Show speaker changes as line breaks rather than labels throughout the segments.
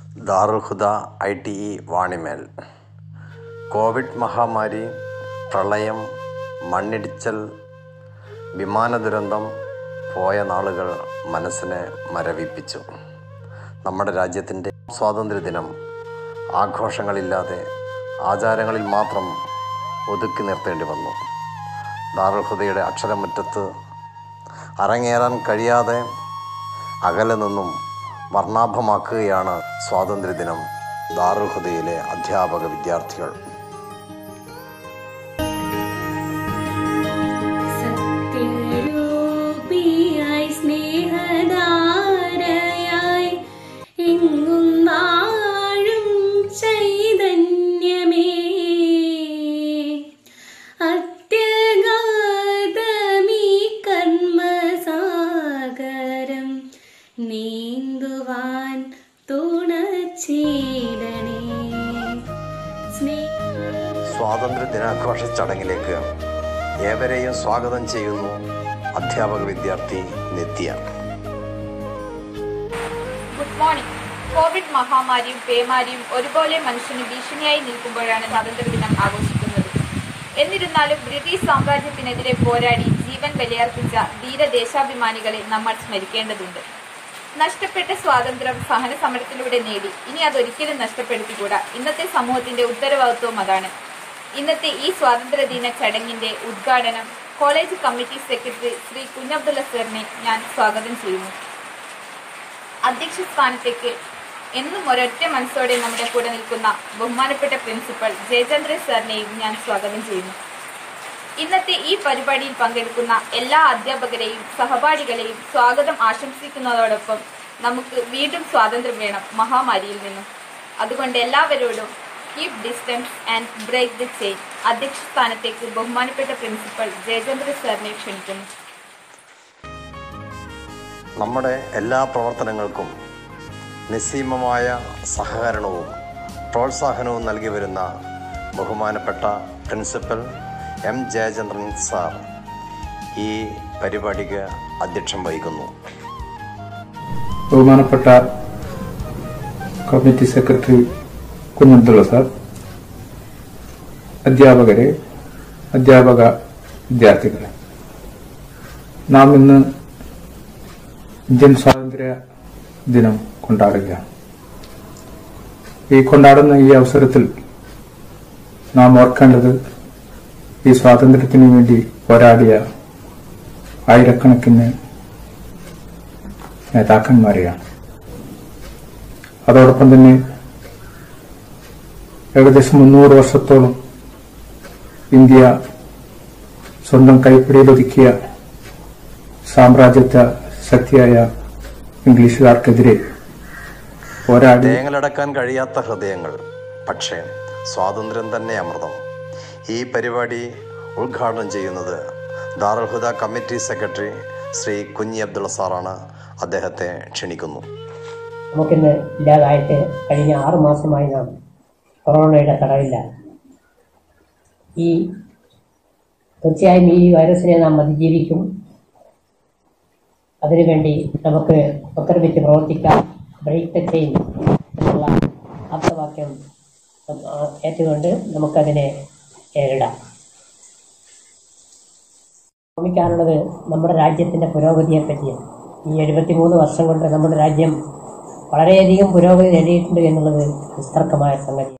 Darul Huda I T E Vanimel COVID മഹാമാരി പ്രളയം മണ്ണിടിച്ചൽ വിമാന ദുരന്തം പോയ നാളുകൾ മനസ്സിനെ മരവിപ്പിച്ചു നമ്മുടെ രാജ്യത്തിൻ്റെ സ്വാതന്ത്ര്യദിനം ആഘോഷങ്ങളില്ലാതെ ആചാരങ്ങളിൽ മാത്രം ഒതുക്കി നിർത്തേണ്ടി വന്നു ദാറുൽഹുദയുടെ അക്ഷരമുറ്റത്ത് അരങ്ങേറാൻ കഴിയാതെ അകലെ നിന്നും വർണ്ണാഭമാക്കുകയാണ് സ്വാതന്ത്ര്യദിനം ദാറുൽഹുദയിലെ അധ്യാപക വിദ്യാർത്ഥികൾ
സത്യരൂപിയായി സ്നേഹധാരയായി എങ്ങും വാഴും ചൈതന്യമേ അത്യഗാധമീ കർമ്മസാഗരം നീന്തുവാൻ തുണച്ചീടണേ സ്നേഹ
സ്വാതന്ത്ര്യ ദിനാഘോഷ ചടങ്ങിലേക്ക് ഏവരെയും സ്വാഗതം ചെയ്യുന്നു അധ്യാപക വിദ്യാർത്ഥി നിത്യ
ഗുഡ് മോർണിംഗ് കോവിഡ് മഹാമാരിയും പേമാരിയും ഒരുപോലെ മനുഷ്യന് ഭീഷണിയായി നിൽക്കുമ്പോഴാണ് സ്വാതന്ത്ര്യദിനം ആഘോഷിക്കുന്നത് എന്നിരുന്നാലും ബ്രിട്ടീഷ് സാമ്രാജ്യത്തിനെതിരെ പോരാടി ജീവൻ ബലിയർപ്പിച്ച ധീര ദേശാഭിമാനികളെ നമ്മൾ സ്മരിക്കേണ്ടതുണ്ട് നഷ്ടപ്പെട്ട സ്വാതന്ത്ര്യം സഹന സമരത്തിലൂടെ നേടി ഇനി അതൊരിക്കലും നഷ്ടപ്പെടുത്തിക്കൂടാ ഇന്നത്തെ സമൂഹത്തിന്റെ ഉത്തരവാദിത്വം അതാണ് ഇന്നത്തെ ഈ സ്വാതന്ത്ര്യദിന ചടങ്ങിന്റെ ഉദ്ഘാടനം college committee secretary Shri Kunhabdulla സാറിനെ ഞാൻ സ്വാഗതം ചെയ്യുന്നു അധ്യക്ഷ സ്ഥാനത്തേക്ക് എന്നും ഒരൊറ്റ മനസ്സോടെ നമ്മുടെ കൂടെ നിൽക്കുന്ന ബഹുമാനപ്പെട്ട പ്രിൻസിപ്പൽ ജയചന്ദ്രൻ സാറിനെയും ഞാൻ സ്വാഗതം ചെയ്യുന്നു ഇന്നത്തെ ഈ പരിപാടിയിൽ പങ്കെടുക്കുന്ന എല്ലാ അധ്യാപകരെയും സഹപാഠികളെയും സ്വാഗതം ആശംസിക്കുന്നതോടൊപ്പം നമുക്ക് വീണ്ടും സ്വാതന്ത്ര്യം വേണം മഹാമാരിയിൽ നിന്നും അതുകൊണ്ട് എല്ലാവരോടും keep distance and break the chain അധ്യക്ഷ സ്ഥാനത്തേക്ക് ബഹുമാനപ്പെട്ട പ്രിൻസിപ്പൽ ജയചന്ദ്രൻ സാറിനെ ക്ഷണിക്കുന്നു
നമ്മുടെ എല്ലാ പ്രവർത്തനങ്ങൾക്കും നിസ്സീമമായ സഹകരണവും പ്രോത്സാഹനവും നൽകി വരുന്ന ബഹുമാനപ്പെട്ട പ്രിൻസിപ്പൽ എം ജയചന്ദ്രൻ സാർ ഈ പരിപാടിക്ക് അധ്യക്ഷം വഹിക്കുന്നു
ബഹുമാനപ്പെട്ട കമ്മിറ്റി സെക്രട്ടറി കുഞ്ഞബ്ദുള്ള സാർ അധ്യാപകരെ അധ്യാപക വിദ്യാർത്ഥികളെ നാം ഇന്ന് ഇന്ത്യൻ സ്വാതന്ത്ര്യ ദിനം കൊണ്ടാടുകയാണ് ഈ കൊണ്ടാടുന്ന ഈ അവസരത്തിൽ നാം ഓർക്കേണ്ടത് ഈ സ്വാതന്ത്ര്യത്തിനു വേണ്ടി പോരാടിയ ആയിരക്കണക്കിന് നേതാക്കന്മാരെയാണ് അതോടൊപ്പം തന്നെ ഏകദേശം മുന്നൂറ് വർഷത്തോളം ഇന്ത്യ സ്വന്തം കൈപ്പിടിയിലൊതുക്കിയ സാമ്രാജ്യത്വ ശക്തിയായ ഇംഗ്ലീഷുകാർക്കെതിരെ പോരാടി
തേങ്ങലടക്കാൻ കഴിയാത്ത ഹൃദയങ്ങൾ പക്ഷേ സ്വാതന്ത്ര്യം തന്നെ അമൃതം ഈ പരിപാടി ഉദ്ഘാടനം ചെയ്യുന്നത് ദാറുൽഹുദ കമ്മിറ്റി സെക്രട്ടറി ശ്രീ കുഞ്ഞി അബ്ദുള്ള സാറാണ് അദ്ദേഹത്തെ ക്ഷണിക്കുന്നു
നമുക്കിന്ന് ഇല്ലാതായിട്ട് കഴിഞ്ഞ ആറു മാസമായി നാം കൊറോണയുടെ തടവില്ല ഈ തീർച്ചയായും ഈ വൈറസിനെ നാം അതിജീവിക്കും അതിനുവേണ്ടി നമുക്ക് ഒത്തൊരുമിച്ച് പ്രവർത്തിക്കാം ബ്രേക്ക് ദ ചെയിൻ എന്നുള്ള ആപ്തവാക്യം ആ, ഏറ്റുകൊണ്ട് നമുക്കതിനെ നേരിടാം ഓർമ്മിക്കാനുള്ളത് നമ്മുടെ രാജ്യത്തിൻ്റെ പുരോഗതിയെ പറ്റിയാണ് ഈ എഴുപത്തിമൂന്ന് വർഷം കൊണ്ട് നമ്മുടെ രാജ്യം വളരെയധികം പുരോഗതി നേടിയിട്ടുണ്ട് എന്നുള്ളത് നിസ്തർക്കമായ സംഗതി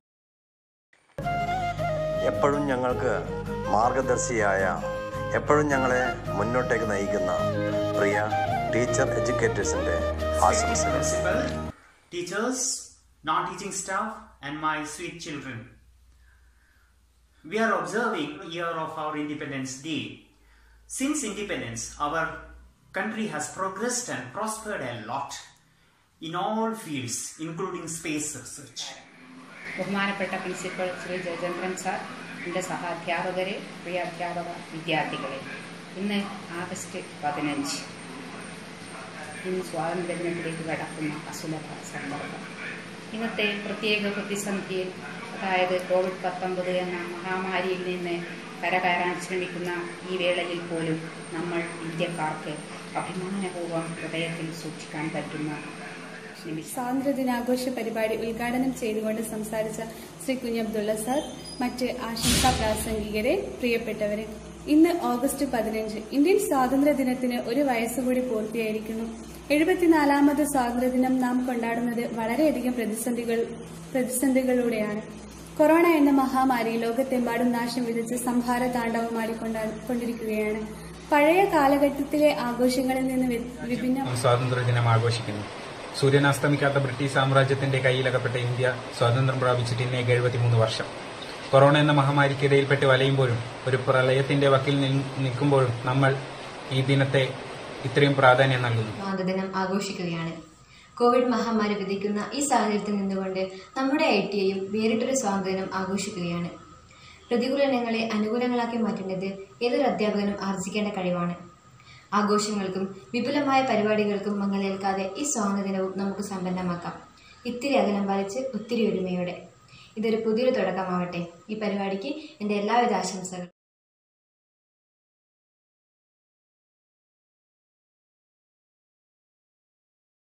എപ്പോഴും ഞങ്ങൾക്ക് മാർഗദർശിയായ എപ്പോഴും ഞങ്ങളെ മുന്നോട്ടേക്ക് നയിക്കുന്ന പ്രിയ ടീച്ചർ എഡ്യൂക്കേറ്റേഴ്സിൻ്റെ ആശംസകൾ
principal, teachers, non-teaching staff, and my sweet children. We are observing year of our Independence Day. Since independence, our country has progressed and prospered a lot in all fields, including space research.
ബഹുമാനപ്പെട്ട principal Shri Jayachandran sir എൻ്റെ സഹാധ്യാപകരെ പ്രിയ അധ്യാപക വിദ്യാർത്ഥികളെ ഇന്ന് August പതിനഞ്ച് ഇന്ന് സ്വാതന്ത്ര്യദിനത്തിലേക്ക് കടക്കുന്ന അസുലഭ സന്ദർഭം ഇന്നത്തെ പ്രത്യേക പ്രതിസന്ധിയിൽ അതായത് കോവിഡ് പത്തൊമ്പത് എന്ന മഹാമാരിയിൽ നിന്ന് കരകയറാൻ ശ്രമിക്കുന്ന ഈ വേളയിൽ പോലും നമ്മൾ ഇന്ത്യക്കാർക്ക് അഭിമാനപൂർവ്വം ഹൃദയത്തിൽ സൂക്ഷിക്കാൻ പറ്റുന്ന
സ്വാതന്ത്ര്യദിനാഘോഷ പരിപാടി ഉദ്ഘാടനം ചെയ്തുകൊണ്ട് സംസാരിച്ച ശ്രീ കുഞ്ഞബ്ദുള്ള സർ മറ്റ് ആശംസാ പ്രാസംഗികരെ പ്രിയപ്പെട്ടവരെ ഇന്ന് ഓഗസ്റ്റ് പതിനഞ്ച് ഇന്ത്യൻ സ്വാതന്ത്ര്യ ദിനത്തിന് ഒരു വയസ്സുകൂടി പൂർത്തിയായിരിക്കുന്നു എഴുപത്തിനാലാമത് സ്വാതന്ത്ര്യദിനം നാം കൊണ്ടാടുന്നത് വളരെയധികം പ്രതിസന്ധികൾ പ്രതിസന്ധികളിലൂടെയാണ് കൊറോണ എന്ന മഹാമാരി ലോകത്തെമ്പാടും നാശം വിധിച്ച് സംഹാര താണ്ഡവമാടിക്കൊണ്ടാ കൊണ്ടിരിക്കുകയാണ് പഴയ കാലഘട്ടത്തിലെ ആഘോഷങ്ങളിൽ നിന്ന് വി- വിഭിന്ന
സ്വാതന്ത്ര്യ ദിനം ആഘോഷിക്കുന്നു സൂര്യനാസ്തമിക്കാത്ത ബ്രിട്ടീഷ് സാമ്രാജ്യത്തിന്റെ കയ്യിലകപ്പെട്ട ഇന്ത്യ സ്വാതന്ത്ര്യം പ്രാപിച്ചിട്ട് ഇന്നേക്ക് എഴുപത്തിമൂന്ന് വർഷം കൊറോണ എന്ന മഹാമാരിക്കിടയിൽപ്പെട്ട് വലയുമ്പോഴും ഒരു പ്രളയത്തിന്റെ വക്കിൽ നിൽ- നിൽക്കുമ്പോഴും നമ്മൾ ഈ ദിനത്തെ ഇത്രയും പ്രാധാന്യം നൽകുന്നു
സ്വാതന്ത്ര്യദിനം ആഘോഷിക്കുകയാണ് കോവിഡ് മഹാമാരി വിധിക്കുന്ന ഈ സാഹചര്യത്തിൽ നിന്നുകൊണ്ട് നമ്മുടെ ഐ ടി ഐയും വേറിട്ടൊരു സ്വാതന്ത്ര്യം ആഘോഷിക്കുകയാണ് പ്രതികൂല ഇനങ്ങളെ അനുകൂലങ്ങളാക്കി മാറ്റേണ്ടത് ഏതൊരു അധ്യാപകനും ആർജിക്കേണ്ട കഴിവാണ് ആഘോഷങ്ങൾക്കും വിപുലമായ പരിപാടികൾക്കും മങ്ങലേൽക്കാതെ ഈ സ്വാതന്ത്ര്യദിനവും നമുക്ക് സമ്പന്നമാക്കാം ഇത്തിരി അകലം പാലിച്ച് ഒത്തിരി ഒരുമയോടെ ഇതൊരു പുതിയൊരു തുടക്കമാവട്ടെ ഈ പരിപാടിക്ക് എൻ്റെ എല്ലാവിധ ആശംസകളും